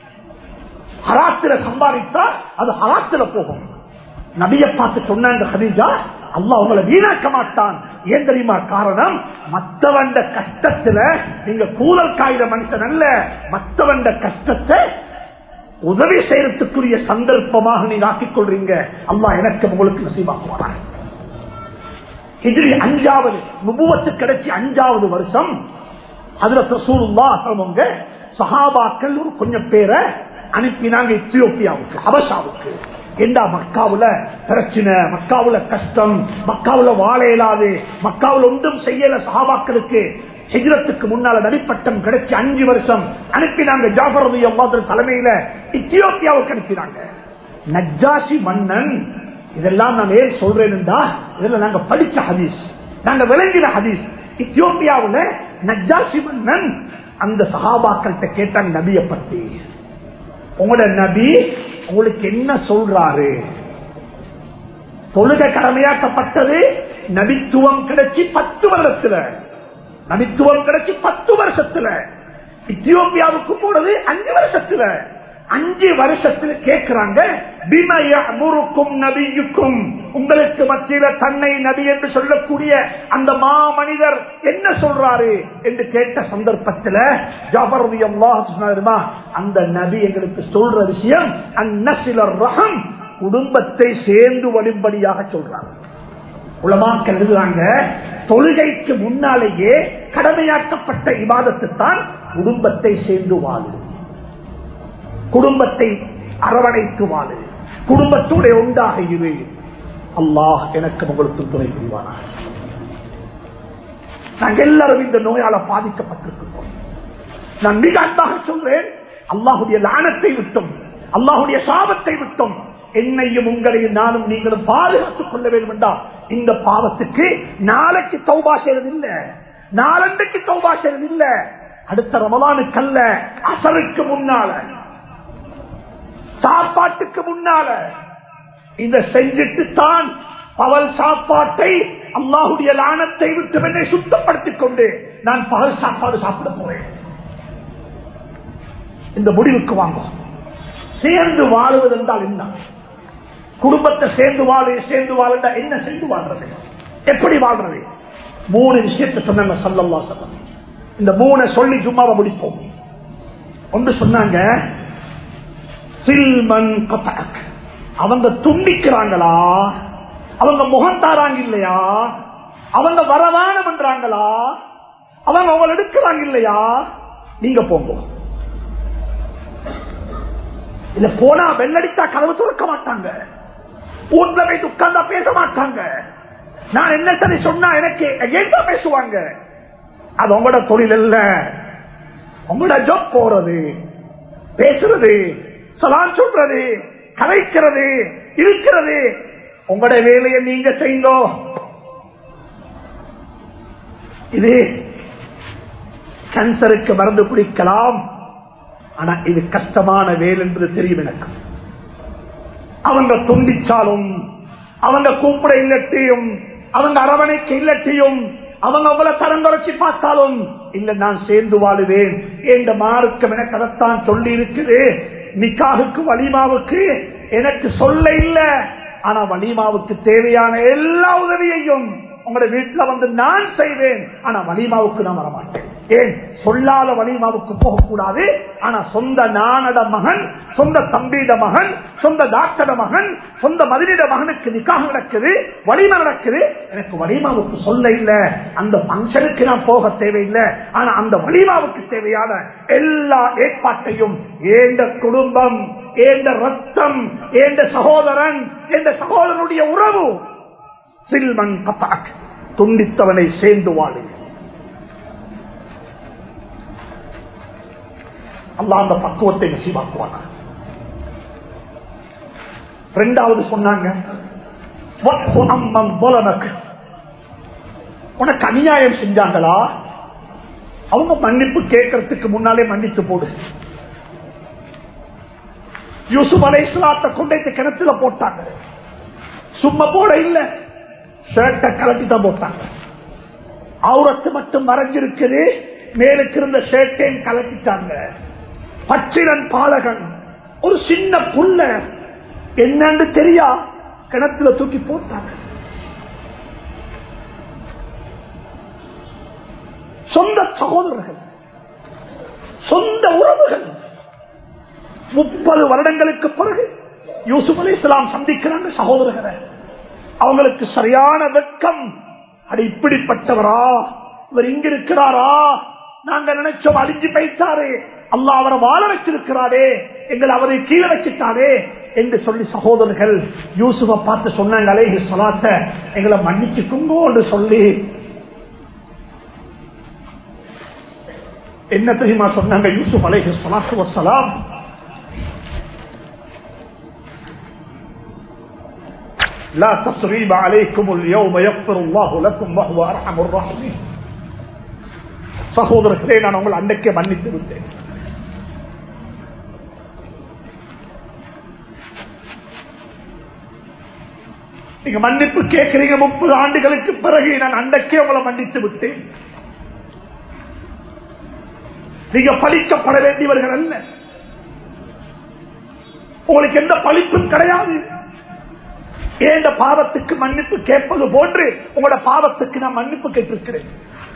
ஹராத்தில சம்பாதித்தா அது ஹராத்தில போகும் நபிய பார்த்து சொன்னாங்க ஹதீஜா அல்லாஹ் உங்களை வீணாக்க மாட்டான் ஏன் தெரியுமா காரணம் மத்தவண்ட கஷ்டத்துல நீங்க கூலல் காயிற மனுஷன் அல்ல மத்தவண்ட கஷ்டத்தை உதவி செய்யறதுக்குரிய சந்தர்ப்பமாக நீங்க ஆக்கிக் கொள்றீங்க அல்லாஹ் எனக்கு உங்களுக்கு நசீபாக்குவாரா ஹிஜ்ரி அஞ்சாவது நுபுவத்து கிடைச்சி அஞ்சாவது வருஷம் அதுல ரசூலுல்லாஹ் அவங்க சஹாபாக்கள் ஒரு கொஞ்சம் பேரை அனுப்பினாங்க எத்தியோப்பியாவுக்கு ஹபஷாவுக்கு எந்த மக்காவுல பிரச்சனை மக்காவுல கஷ்டம் மக்காவுல வாழ இயலாது மக்காவுல ஒன்றும் செய்யல சஹாபாக்களுக்கு ஹிஜ்ரத்துக்கு முன்னால நடிப்பட்டம் கிடைச்சி அஞ்சு வருஷம் அனுப்பினாங்க ஜாஃபர் ரலியல்லாஹு தலைமையில எத்தியோப்பியாவுக்கு அனுப்பினாங்க நஜ்ஜாசி மன்னன் இதெல்லாம் நான் ஏன் சொல்றேன்டா இதுல நாங்க படிச்ச ஹதீஸ் நாங்க விளங்கின ஹதீஸ் இத்தியோப்பியாவுல நஜ்ஜாசி மன்னன் அந்த சஹாபாக்கள்கிட்ட கேட்டாங்க நபியை பத்தி உங்களோட நபி உங்களுக்கு என்ன சொல்றாரு தொழுகை கடமையாக்கப்பட்டது நபித்துவம் கிடைச்சி பத்து வருடத்துல நபித்துவம் கிடைச்சி பத்து வருஷத்துல இத்தியோப்பியாவுக்கு போனது அஞ்சு வருஷத்துல அஞ்சு வருஷத்துல கேட்கிறாங்க பிமயமுருக்கும் நபியுக்கும் உங்களுக்கு மத்தியில தன்னை நபி என்று சொல்லக்கூடிய அந்த மா மனிதர் என்ன சொல்றாரு என்று கேட்ட சந்தர்ப்பத்தில் ஜாபர் சொன்னாருமா அந்த நபி எங்களுக்கு சொல்ற விஷயம் அந்நசிலர் ரகம் குடும்பத்தை சேர்ந்து வழிபடியாக சொல்றாங்க உலமாக்கள் எழுதுறாங்க தொழுகைக்கு முன்னாலேயே கடமையாக்கப்பட்ட இவாதத்து தான் குடும்பத்தை சேர்ந்து வாழு குடும்பத்தை அரவணைத்து வாழு குடும்பத்தோட உண்டாக இரு அல்லாஹ் எனக்கு உங்களுக்கு துணை புரிவானா நாங்கள் எல்லாரும் இந்த நோயால பாதிக்கப்பட்டிருக்கிறோம் நான் மிக அன்பாக சொல்றேன் அல்லாஹுடைய லானத்தை விட்டும் அல்லாஹுடைய சாபத்தை விட்டும் என்னையும் உங்களையும் நானும் நீங்களும் பாதுகாத்துக் கொள்ள வேண்டும் என்றால் இந்த பாவத்துக்கு நாளைக்கு தௌபா செய்யறது இல்ல நாளன்றைக்கு தௌபா செய்யறது இல்ல அடுத்த ரமலானுக்கு அல்ல அசருக்கு முன்னால சாப்பாட்டுக்கு முன்னால இதை செஞ்சுட்டு தான் பகல் சாப்பாட்டை அல்லாஹுடைய லானத்தை விட்டு என்னை சுத்தப்படுத்திக் கொண்டு நான் பகல் சாப்பாடு சாப்பிட போறேன் இந்த முடிவுக்கு வாங்கும் சேர்ந்து வாழுவது என்றால் என்ன குடும்பத்தை சேர்ந்து வாழ சேர்ந்து வாழ என்ன சேர்ந்து வாழ்றது எப்படி வாழ்றது மூணு விஷயத்தை சொன்னாங்க சல்லல்லா சொல்லம் இந்த மூணை சொல்லி சும்மாவை முடிப்போம் ஒன்று சொன்னாங்க சில்மன் கத்தாக் அவங்க துண்டிக்கிறாங்களா அவங்க முகம் தாராங்க இல்லையா அவங்க வரவானம் பண்றாங்களா அவங்க அவங்களை எடுக்கிறாங்க இல்லையா நீங்க போங்க இல்ல போனா வெள்ளடிச்சா கதவு திறக்க மாட்டாங்க ஊர்ல வைத்து உட்கார்ந்தா பேச மாட்டாங்க நான் என்ன சரி சொன்னா எனக்கு எங்க பேசுவாங்க அது உங்களோட தொழில் இல்ல உங்களோட ஜாப் போறது பேசுறது சலான் சொல்றது கதைக்கிறது இருக்கிறது உங்களோட வேலையை நீங்க செய்யுங்க இது கேன்சருக்கு மருந்து குடிக்கலாம் ஆனா இது கஷ்டமான வேல் என்று தெரியும் எனக்கு அவங்க துண்டிச்சாலும் அவங்க கூப்பிட இல்லட்டையும் அவங்க அரவணைக்க இல்லட்டையும் அவங்க உங்களை தரங்குறைச்சி பார்த்தாலும் இல்ல நான் சேர்ந்து வாழுவேன் என்ற மார்க்கம் எனக்கு அதைத்தான் சொல்லி இருக்குது நிக்காவுக்கு வலிமாவுக்கு எனக்கு சொல்ல இல்ல ஆனா வலிமாவுக்கு தேவையான எல்லா உதவியையும் உங்களோட வீட்டுல வந்து நான் செய்வேன் ஆனா வலிமாவுக்கு நான் வரமாட்டேன் ஏன் சொல்லாத வலிமாவுக்கு போகக்கூடாது ஆனா சொந்த நானட மகன் சொந்த தம்பியிட மகன் சொந்த டாக்டர மகன் சொந்த மதினிட மகனுக்கு நிக்காக நடக்குது வலிமை நடக்குது எனக்கு வலிமாவுக்கு சொல்ல இல்ல அந்த பங்கனுக்கு நான் போக தேவையில்லை ஆனா அந்த வலிமாவுக்கு தேவையான எல்லா ஏற்பாட்டையும் ஏந்த குடும்பம் ஏந்த ரத்தம் ஏந்த சகோதரன் என்ற சகோதரனுடைய உறவு சில்மன் கத்தாக் துண்டித்தவனை சேர்ந்து வாழு அல்லா அந்த பக்குவத்தை நசீவாக்குவானா ரெண்டாவது சொன்னாங்க உனக்கு அநியாயம் செஞ்சாங்களா அவங்க மன்னிப்பு கேட்கறதுக்கு முன்னாலே மன்னித்து போடு யூசுப் அலை இஸ்லாத்தை கொண்டு கிணத்துல போட்டாங்க சும்மா போட இல்ல ஷர்ட்டை கலட்டி தான் போட்டாங்க அவுரத்து மட்டும் மறைஞ்சிருக்குது மேலுக்கு இருந்த ஷர்ட்டையும் கலட்டிட்டாங்க பச்சிரன் பாலகன் ஒரு சின்ன புள்ள என்னன்னு தெரியா கிணத்துல தூக்கி போட்டாங்க சொந்த சகோதரர்கள் சொந்த உறவுகள் முப்பது வருடங்களுக்கு பிறகு யூசுப் அலி இஸ்லாம் சந்திக்கிறாங்க சகோதரர்களை அவங்களுக்கு சரியான வெட்கம் அது இப்படிப்பட்டவரா இவர் இங்க இருக்கிறாரா நாங்க நினைச்சோம் அழிஞ்சு பைத்தாரே அல்லா அவரை வாழ வச்சிருக்கிறாரே எங்களை அவரை கீழே வச்சுட்டாரே என்று சொல்லி சகோதரர்கள் யூசுஃபை பார்த்து சொன்னாங்க அலேஹி சொலாத்த எங்களை மன்னிச்சுக்குங்கோ என்று சொல்லி என்ன தெரியுமா சொன்னாங்க யூசுப் அலேஹி சொலாத்து வசலாம் لا تصريب عليكم اليوم يغفر الله لكم وهو ارحم الراحمين சகோதரர்களே நான் உங்களை அன்றைக்கே மன்னித்து விட்டேன் நீங்க மன்னிப்பு கேட்கிறீங்க முப்பது ஆண்டுகளுக்கு பிறகு நான் அன்றைக்கே உங்களை மன்னித்து விட்டேன் நீங்க பழிக்கப்பட வேண்டியவர்கள் அல்ல உங்களுக்கு எந்த பழிப்பும் கிடையாது ஏண்ட பாவத்துக்கு மன்னிப்பு கேட்பது போன்று உங்களோட பாவத்துக்கு நான் மன்னிப்பு கேட்டிருக்கிறேன்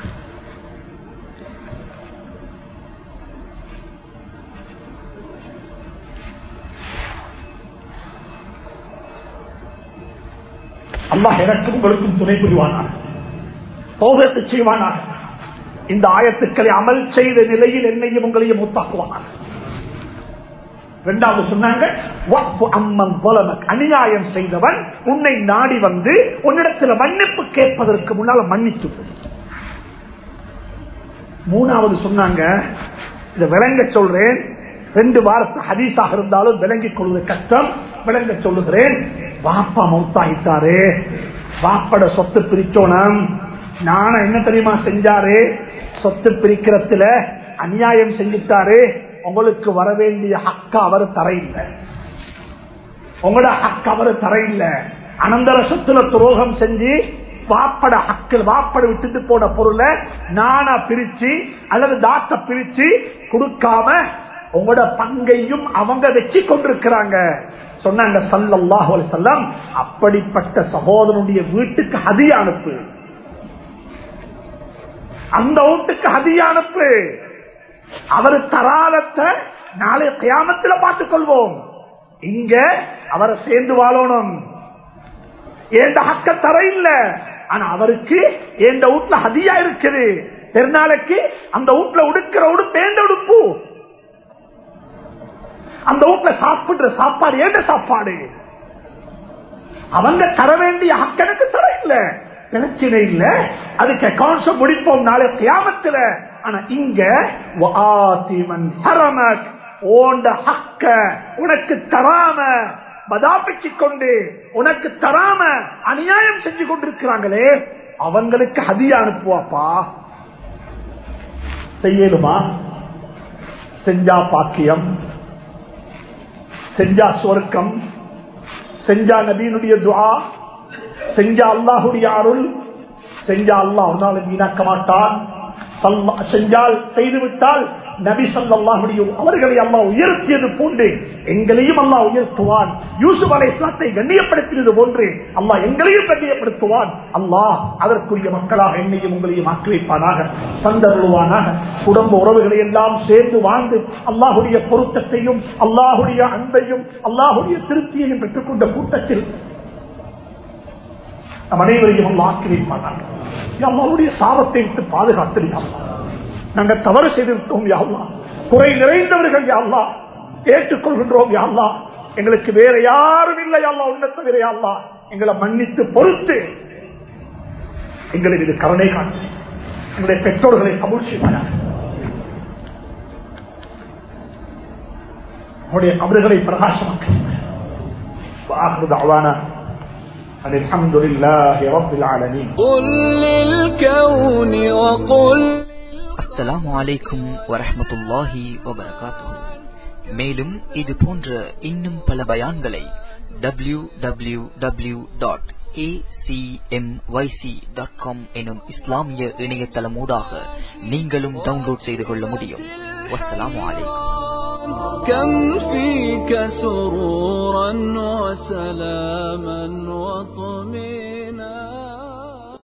அல்லாஹ் எனக்கும் உங்களுக்கும் துணை புரிவானார் தோகத்தை செய்வானார் இந்த ஆயத்துக்களை அமல் செய்த நிலையில் என்னையும் உங்களையும் முத்தாக்குவானார் இரண்டாவது சொன்னாங்க அம்மன் போலமக் அநியாயம் செய்தவன் உன்னை நாடி வந்து உன்னிடத்தில் மன்னிப்பு கேட்பதற்கு முன்னால மன்னித்து மூணாவது சொன்னாங்க இதை விளங்க சொல்றேன் ரெண்டு வாரத்து ஹதீஸாக இருந்தாலும் விளங்கிக் கொள்வது கஷ்டம் விளங்க சொல்லுகிறேன் வாப்பா மௌத்தாயிட்டாரு வாப்பட சொத்து பிரிச்சோனம் நான என்ன தெரியுமா செஞ்சாரு சொத்து பிரிக்கிறதுல அநியாயம் செஞ்சுட்டாரு உங்களுக்கு வர வேண்டிய ஹக்க அவர் தர இல்லை உங்களோட ஹக்கு அவரு தர இல்ல அனந்தர சொத்துல துரோகம் செஞ்சு வாப்பட ஹக்கில் வாப்பட விட்டுட்டு போன பொருளை நானா பிரிச்சு அல்லது தாத்த பிரிச்சு கொடுக்காம உங்களோட பங்கையும் அவங்க வச்சு கொண்டிருக்கிறாங்க சொன்னாங்க சல்லல்லாஹு அலைஹி வஸல்லம் அப்படிப்பட்ட சகோதரனுடைய வீட்டுக்கு ஹதியா அனுப்பு அந்த வீட்டுக்கு ஹதியா அனுப்பு அவர் தராலத்தை நாளை கியாமத்துல பார்த்துக் கொள்வோம் இங்க அவரை சேர்ந்து வாழணும் ஏண்ட ஹக்க தர இல்ல ஆனா அவருக்கு எந்த வீட்டுல ஹதியா இருக்குது பெருநாளைக்கு அந்த வீட்டுல உடுக்கிற உடுப்பு ஏண்ட உடுப்பு அந்த வீட்டுல சாப்பிடுற சாப்பாடு ஏண்ட சாப்பாடு அவங்க தர வேண்டிய ஹக்கனுக்கு தர இல்ல பிரச்சனை இல்ல அதுக்கு அக்கௌண்ட்ஸ் முடிப்போம் நாளை கியாமத்துல ஆனா இங்க வஆத்திமன் ஹரமக் ஓண்ட ஹக்க உனக்கு தராம பதாபிச்சு கொண்டு உனக்கு தராம அநியாயம் செஞ்சு கொண்டிருக்கிறாங்களே அவங்களுக்கு ஹதியா அனுப்புவாப்பா செய்யணுமா செஞ்சா பாக்கியம் செஞ்சா சொர்க்கம் செஞ்சா நபீனுடைய துவா செஞ்சா அல்லாஹுடைய அருள் செஞ்சா அல்லாஹ் ஒரு நாள் வீணாக்க மாட்டான் சல்லா- செஞ்சால் செய்துவிட்டால் நபி சல்லாஹுடைய அவர்களை அல்லாஹ் உயர்த்தியது போன்று எங்களையும் அல்லாஹ் உயர்த்துவான் யூசுப் அலை இஸ்லாத்தை கண்ணியப்படுத்தியது போன்று அல்லாஹ் எங்களையும் கண்ணியப்படுத்துவான் அல்லாஹ் அதற்குரிய மக்களாக என்னையும் உங்களையும் ஆக்கி வைப்பானாக தந்தருவானாக குடும்ப உறவுகளை எல்லாம் சேர்ந்து வாழ்ந்து அல்லாஹுடைய பொருத்தத்தையும் அல்லாஹுடைய அன்பையும் அல்லாஹுடைய திருப்தியையும் பெற்றுக்கொண்ட கூட்டத்தில் நம் அனைவரையும் அல்ல ஆக்கி வைப்பானாக அல்லாவுடைய சாபத்தை விட்டு பாதுகாத்து நாங்கள் தவறு செய்திருக்கோம் யாழ்லா குறை நிறைந்தவர்கள் யாழ்லா ஏற்றுக்கொள்கின்றோம் யாழ்லா எங்களுக்கு வேற யாரும் இல்லை யாழ்லா உன்ன தவிர யாழ்லா எங்களை மன்னித்து பொறுத்து எங்களுக்கு இது கருணை காட்டு எங்களுடைய பெற்றோர்களை கபூல் செய்வார்கள் அவருடைய கபறுகளை பிரகாசமாக்க وآخر دعوانا أن الحمد لله رب العالمين قل للكون وقل அஸ்ஸலாமு அலைக்கும் வரஹ்மத்துல்லாஹி வபரகாத்துஹு மேலும் இது போன்ற இன்னும் பல பயான்களை W W W dot dot com எனும் இஸ்லாமிய இணையதளமூடாக நீங்களும் டவுன்லோட் செய்து கொள்ள முடியும் வஸ்ஸலாமு அலைக்கும் كم فيك سرورا وسلاما وطمئنا